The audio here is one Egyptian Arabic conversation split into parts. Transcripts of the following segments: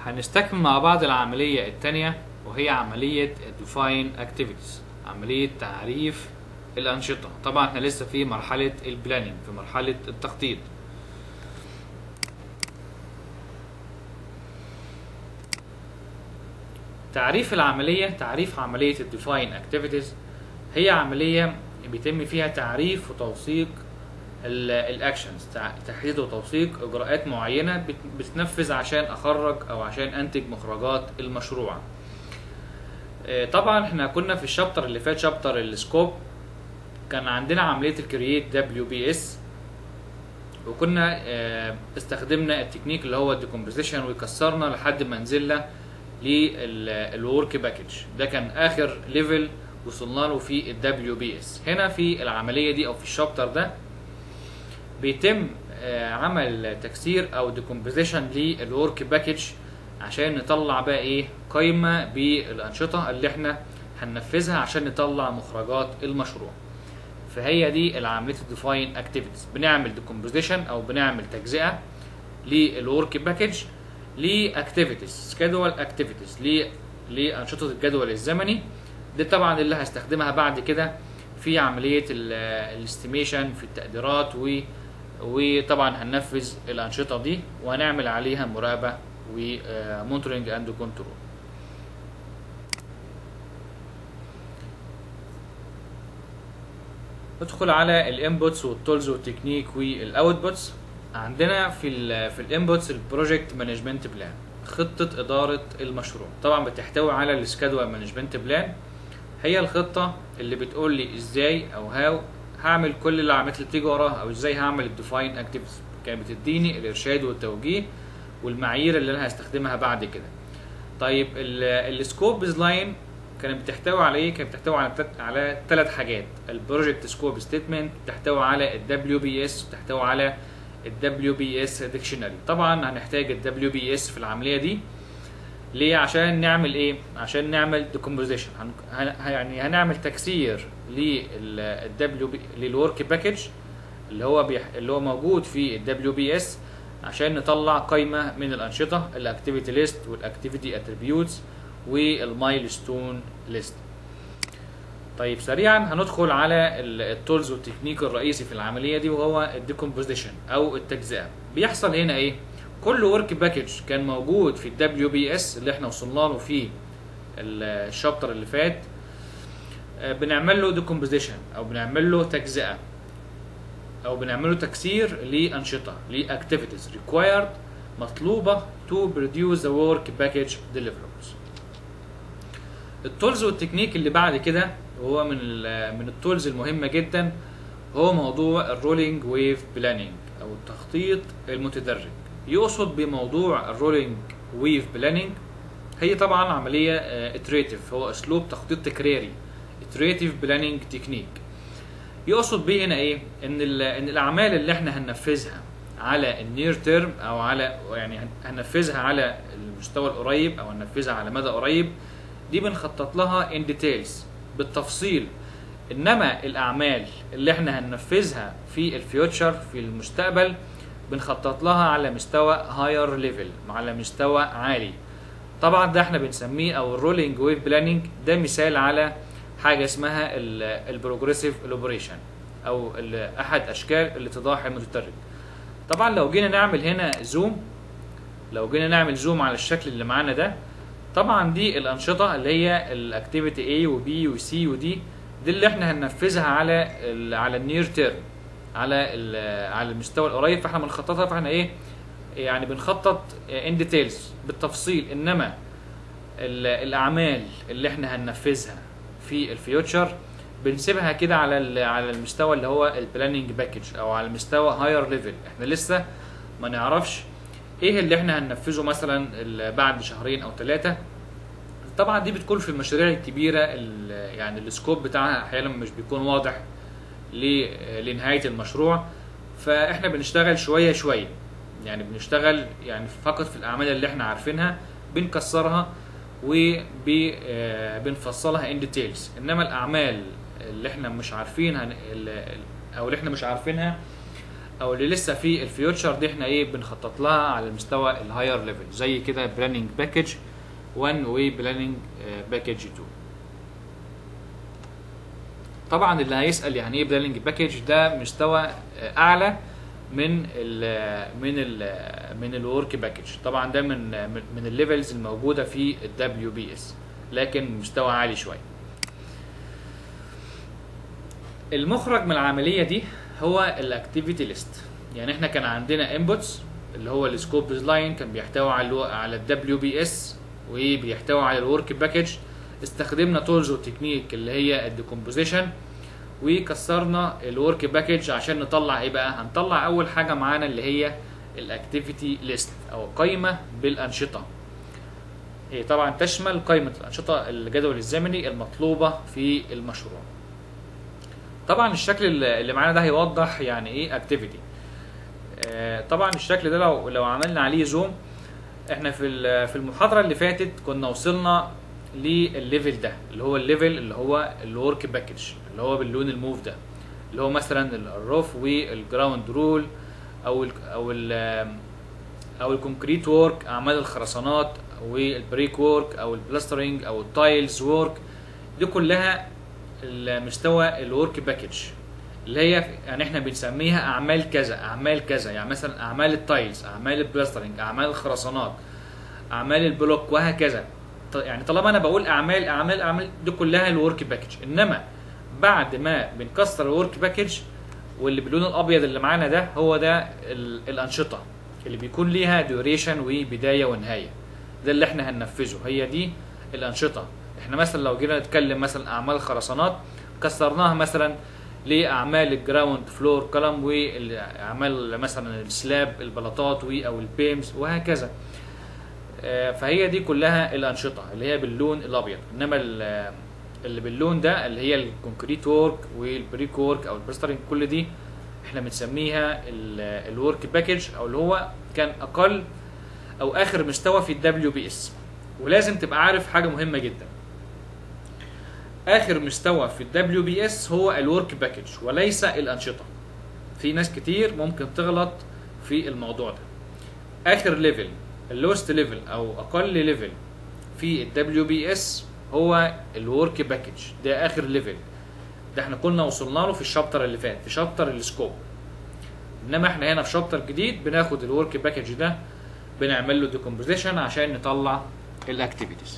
هنستكمل مع بعض العملية التانية وهي عملية define activities عملية تعريف الأنشطة طبعا احنا لسه في مرحلة البلاننج في مرحلة التخطيط تعريف العملية تعريف عملية define activities هي عملية بيتم فيها تعريف وتوثيق الاكشنز تحديد وتوثيق اجراءات معينه بت- بتتنفذ عشان اخرج او عشان انتج مخرجات المشروع آه، طبعا احنا كنا في الشابتر اللي فات شابتر السكوب كان عندنا عمليه الكرييت دبليو بي اس وكنا آه، استخدمنا التكنيك اللي هو الديكومبوزيشن وكسرنا لحد ما نزلنا للورك باكج ده كان اخر ليفل وصلنا له في الدبليو بي اس هنا في العمليه دي او في الشابتر ده بيتم آه، عمل تكسير او ديكومبوزيشن للورك باكج عشان نطلع بقى ايه قائمه بالانشطه اللي احنا هننفذها عشان نطلع مخرجات المشروع فهي دي العمليه الديفاين اكتيفيتيز بنعمل ديكومبوزيشن او بنعمل تجزئه للورك باكج لاكتيفيتيز سكادول اكتيفيتيز لانشطه الجدول الزمني دي طبعا اللي هستخدمها بعد كده في عمليه الاستيميشن في التقديرات و وطبعا هننفذ الانشطه دي وهنعمل عليها مراقبه ومونتورنج اند كنترول ندخل على الانبوتس والتولز والتكنيك والاوتبوتس عندنا في ال في الانبوتس البروجكت مانجمنت بلان خطه اداره المشروع طبعا بتحتوي على السكادول مانجمنت بلان هي الخطه اللي بتقول لي ازاي او هاو هعمل كل اللي عملت اللي بتيجي وراها او ازاي هعمل الديفاين اكتيفيتيز كانت بتديني الارشاد والتوجيه والمعايير اللي انا هستخدمها بعد كده طيب السكوب لاين كانت بتحتوي على ايه؟ كانت بتحتوي على تلت على ثلاث حاجات البروجكت سكوب ستيتمنت بتحتوي على الدبليو بي اس بتحتوي على الدبليو بي اس ديكشنري طبعا هنحتاج الدبليو بي اس في العمليه دي ليه عشان نعمل ايه عشان نعمل ديكومبوزيشن هن... هن... يعني هنعمل تكسير للدبليو بي للورك باكج اللي هو بيح... اللي هو موجود في الدبليو بي اس عشان نطلع قائمه من الانشطه الاكتيفيتي ليست والاكتيفيتي اتريبيوتس والمايلستون ليست طيب سريعا هندخل على التولز والتكنيك الرئيسي في العمليه دي وهو الديكومبوزيشن او التجزئه بيحصل هنا ايه كل ورك باكج كان موجود في الدبليو بي اس اللي احنا وصلنا له في الشابتر اللي فات بنعمل له ديكومبوزيشن او بنعمل له تجزئه او بنعمل له تكسير لانشطه لاكتيفيتيز ريكوايرد مطلوبه تو بروديوس ذا ورك باكج ديليفربلز التولز والتكنيك اللي بعد كده وهو من من التولز المهمه جدا هو موضوع الرولينج ويف بلاننج او التخطيط المتدرج يقصد بموضوع الرولينج ويف بلاننج هي طبعا عمليه اتريتيف هو اسلوب تخطيط تكراري اتريتيف بلاننج تكنيك يقصد بيه هنا ايه ان ان الاعمال اللي احنا هننفذها على النير تيرم او على يعني هننفذها على المستوى القريب او هننفذها على مدى قريب دي بنخطط لها ان ديتيلز بالتفصيل انما الاعمال اللي احنا هننفذها في الفيوتشر في المستقبل بنخطط لها على مستوى هاير ليفل على مستوى عالي طبعا ده احنا بنسميه او الرولينج ويف بلاننج ده مثال على حاجه اسمها البروجريسيف الاوبريشن او احد اشكال الاتضاح المتدرج طبعا لو جينا نعمل هنا زوم لو جينا نعمل زوم على الشكل اللي معانا ده طبعا دي الانشطه اللي هي الاكتيفيتي A وبي وسي ودي دي اللي احنا هننفذها على على النير تيرم على على المستوى القريب فاحنا بنخططها فاحنا ايه يعني بنخطط ان ديتيلز بالتفصيل انما الاعمال اللي احنا هننفذها في الفيوتشر بنسيبها كده على على المستوى اللي هو البلاننج باكج او على المستوى هاير ليفل احنا لسه ما نعرفش ايه اللي احنا هننفذه مثلا بعد شهرين او ثلاثه طبعا دي بتكون في المشاريع الكبيره يعني السكوب بتاعها احيانا مش بيكون واضح لنهايه المشروع فاحنا بنشتغل شويه شويه يعني بنشتغل يعني فقط في الاعمال اللي احنا عارفينها بنكسرها وبنفصلها ان ديتيلز انما الاعمال اللي احنا مش عارفينها او اللي احنا مش عارفينها او اللي لسه في الفيوتشر دي احنا ايه بنخطط لها على المستوى الهاير ليفل زي كده بلاننج باكج 1 وبلاننج باكج 2 طبعا اللي هيسال يعني ايه بلاننج باكج ده مستوى آه، اعلى من ال من ال من الورك باكج طبعا ده من من- من الليفلز الموجوده في الدبليو بي اس لكن مستوى عالي شويه المخرج من العمليه دي هو الاكتيفيتي ليست يعني احنا كان عندنا انبوتس اللي هو السكوب لاين كان بيحتوي على الو- على الدبليو بي اس وبيحتوي على الورك باكج استخدمنا تولز وتكنيك اللي هي الديكومبوزيشن وكسرنا الورك باكج عشان نطلع ايه بقى هنطلع اول حاجه معانا اللي هي الاكتيفيتي ليست او قائمه بالانشطه هي طبعا تشمل قائمه الانشطه الجدول الزمني المطلوبه في المشروع طبعا الشكل اللي اللي معانا ده هيوضح يعني ايه اكتيفيتي طبعا الشكل ده لو لو عملنا عليه زوم احنا في ال- في المحاضره اللي فاتت كنا وصلنا للليفل ده اللي هو الليفل اللي هو الورك باكج اللي هو باللون الموف ده اللي هو مثلا الروف والجراوند رول او ال او ال او الكونكريت وورك اعمال الخرسانات والبريك وورك او البلاسترنج او التايلز وورك دي كلها المستوى الورك باكج اللي هي يعني احنا بنسميها اعمال كذا اعمال كذا يعني مثلا اعمال التايلز اعمال البلاسترنج اعمال الخرسانات اعمال البلوك وهكذا ط- يعني طالما انا بقول اعمال اعمال اعمال دي كلها الورك باكج انما بعد ما بنكسر الورك باكج واللي باللون الابيض اللي معانا ده هو ده ال- الانشطه اللي بيكون ليها ديوريشن وبدايه ونهايه ده اللي احنا هننفذه هي دي الانشطه احنا مثلا لو جينا نتكلم مثلا اعمال خرسانات كسرناها مثلا لاعمال الجراوند فلور كلام واعمال مثلا السلاب البلاطات و او البيمز وهكذا آه، فهي دي كلها الانشطه اللي هي باللون الابيض انما ال- اللي باللون ده اللي هي الكونكريت وورك والبريك وورك او البلاسترنج كل دي احنا بنسميها الورك باكج او اللي هو كان اقل او اخر مستوى في الدبليو بي اس ولازم تبقى عارف حاجه مهمه جدا اخر مستوى في الدبليو بي اس هو الورك باكج وليس الانشطه في ناس كتير ممكن تغلط في الموضوع ده اخر ليفل اللوست ليفل او اقل ليفل في الدبليو بي اس هو الورك باكج ده اخر ليفل ده احنا كنا وصلنا له في الشابتر اللي فات في شابتر السكوب انما احنا هنا في شابتر جديد بناخد الورك باكج ده بنعمل له ديكومبوزيشن عشان نطلع الاكتيفيتيز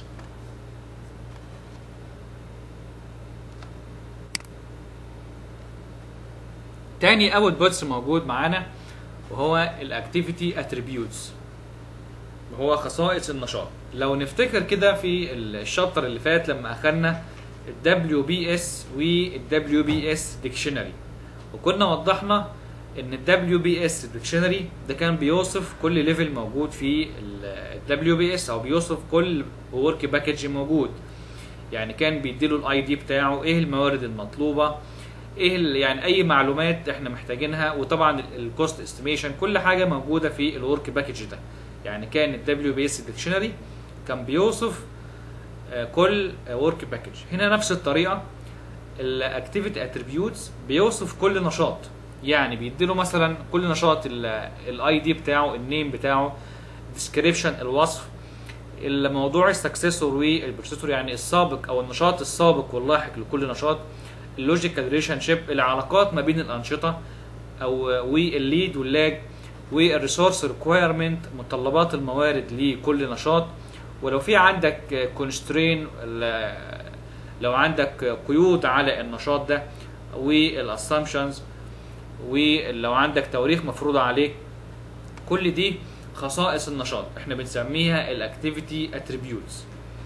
تاني اوت بوتس موجود معانا وهو الاكتيفيتي اتريبيوتس وهو خصائص النشاط لو نفتكر كده في الشابتر اللي فات لما اخدنا الدبليو بي اس والدبليو بي اس ديكشنري وكنا وضحنا ان الدبليو بي اس ديكشنري ده كان بيوصف كل ليفل موجود في الدبليو بي اس او بيوصف كل ورك باكج موجود يعني كان بيديله الاي دي بتاعه ايه الموارد المطلوبه ايه ال- يعني اي معلومات احنا محتاجينها وطبعا الكوست استيميشن كل حاجه موجوده في الورك باكج ده يعني كان الدبليو بي اس ديكشنري كان بيوصف آه، كل ورك باكج هنا نفس الطريقه الاكتيفيتي اتريبيوتس بيوصف كل نشاط يعني بيديله مثلا كل نشاط الاي دي بتاعه النيم بتاعه ديسكريبشن الوصف الموضوع السكسسور والبروسيسور يعني السابق او النشاط السابق واللاحق لكل نشاط اللوجيكال ريليشن شيب العلاقات ما بين الانشطه او والليد واللاج والريسورس ريكويرمنت متطلبات الموارد لكل نشاط ولو في عندك كونسترين لو عندك قيود على النشاط ده والاسامبشنز ولو عندك تواريخ مفروضه عليك كل دي خصائص النشاط احنا بنسميها الاكتيفيتي اتريبيوتس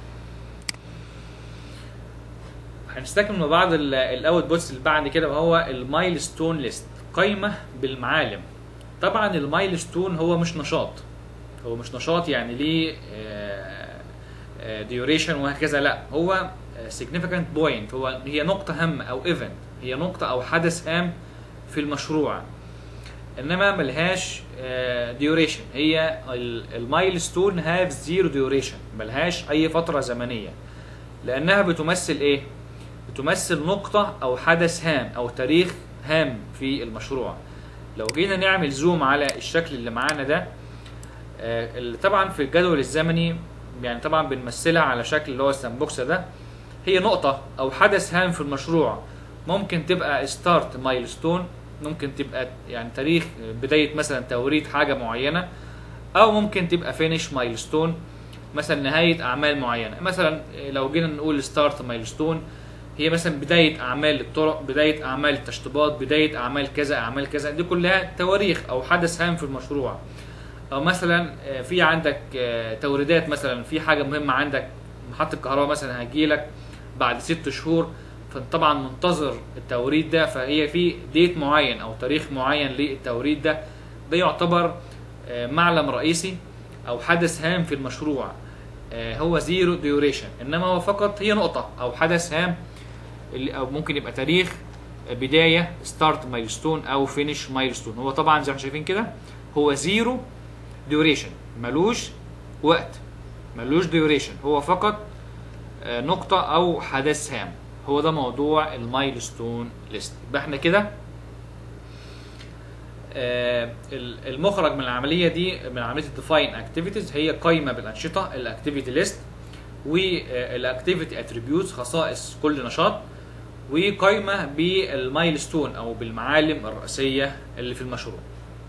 هنستكمل مع بعض الاوت بوتس اللي بعد كده وهو المايل ستون ليست قائمه بالمعالم طبعا المايل ستون هو مش نشاط هو مش نشاط يعني ليه ديوريشن وهكذا لا هو significant بوينت هو هي نقطه هامه او ايفنت هي نقطه او حدث هام في المشروع انما ملهاش ديوريشن هي المايل ستون هاف زيرو ديوريشن ملهاش اي فتره زمنيه لانها بتمثل ايه بتمثل نقطه او حدث هام او تاريخ هام في المشروع لو جينا نعمل زوم على الشكل اللي معانا ده آه، اللي طبعا في الجدول الزمني يعني طبعا بنمثلها على شكل اللي هو السامبوكسه ده هي نقطة أو حدث هام في المشروع ممكن تبقى ستارت مايلستون ممكن تبقى يعني تاريخ بداية مثلا توريد حاجة معينة أو ممكن تبقى فينش مايلستون مثلا نهاية أعمال معينة مثلا لو جينا نقول ستارت مايلستون هي مثلا بداية أعمال الطرق بداية أعمال التشطيبات بداية أعمال كذا أعمال كذا دي كلها تواريخ أو حدث هام في المشروع أو مثلا آه، في عندك آه، توريدات مثلا في حاجة مهمة عندك محطة كهرباء مثلا هتجيلك بعد ست شهور فانت طبعا منتظر التوريد ده فهي في ديت معين او تاريخ معين للتوريد ده ده يعتبر آه، معلم رئيسي او حدث هام في المشروع آه، هو زيرو ديوريشن انما هو فقط هي نقطة او حدث هام اللي او ممكن يبقى تاريخ بداية ستارت مايلستون او فينش مايلستون هو طبعا زي ما شايفين كده هو زيرو ديوريشن ملوش وقت ملوش ديوريشن هو فقط آه، نقطة أو حدث هام هو ده موضوع المايلستون ليست يبقى احنا كده آه، ال- المخرج من العملية دي من عملية الديفاين اكتيفيتيز هي قائمة بالأنشطة الاكتيفيتي ليست والاكتيفيتي اتريبيوتس خصائص كل نشاط وقائمة بالمايلستون أو بالمعالم الرئيسية اللي في المشروع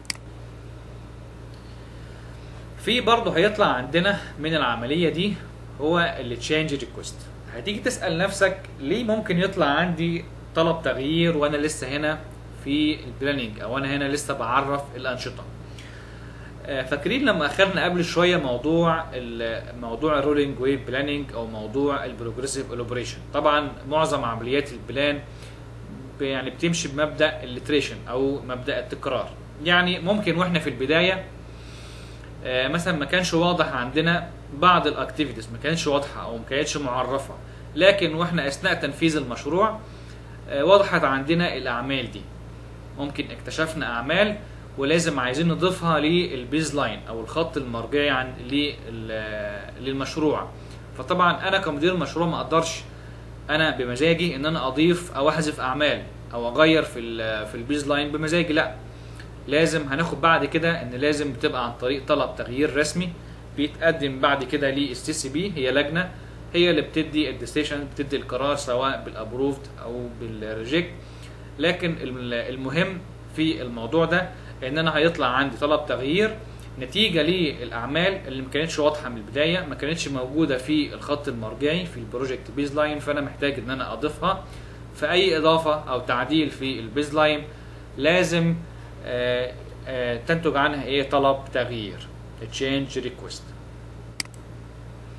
في برضه هيطلع عندنا من العملية دي هو اللي تشينج ريكوست هتيجي تسأل نفسك ليه ممكن يطلع عندي طلب تغيير وانا لسه هنا في البلاننج او انا هنا لسه بعرف الانشطه آه، فاكرين لما اخذنا قبل شويه موضوع ال- موضوع الرولينج ويف بلاننج او موضوع البروجريسيف الاوبريشن طبعا معظم عمليات البلان ب- يعني بتمشي بمبدا الليتريشن او مبدا التكرار يعني ممكن واحنا في البدايه آه، مثلا ما كانش واضح عندنا بعض الاكتيفيتيز ما كانتش واضحه او ما كانتش معرفه لكن واحنا اثناء تنفيذ المشروع آه، وضحت عندنا الاعمال دي ممكن اكتشفنا اعمال ولازم عايزين نضيفها للبيز لاين او الخط المرجعي عن لل- للمشروع فطبعا انا كمدير مشروع ما اقدرش انا بمزاجي ان انا اضيف او احذف اعمال او اغير في ال- في البيز لاين بمزاجي لا لازم هناخد بعد كده ان لازم بتبقى عن طريق طلب تغيير رسمي بيتقدم بعد كده للسي سي بي هي لجنه هي اللي بتدي الديسيشن بتدي القرار سواء بالابروفد او بالريجكت لكن الم- المهم في الموضوع ده ان انا هيطلع عندي طلب تغيير نتيجة للأعمال اللي ما كانتش واضحة من البداية ما كانتش موجودة في الخط المرجعي في البروجكت بيز لاين فأنا محتاج إن أنا أضيفها فأي إضافة أو تعديل في البيز لاين لازم آه، آه، تنتج عنها إيه طلب تغيير change request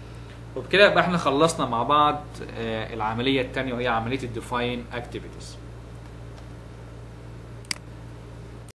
وبكده يبقى احنا خلصنا مع بعض آه، العملية التانية وهي عملية الديفاين activities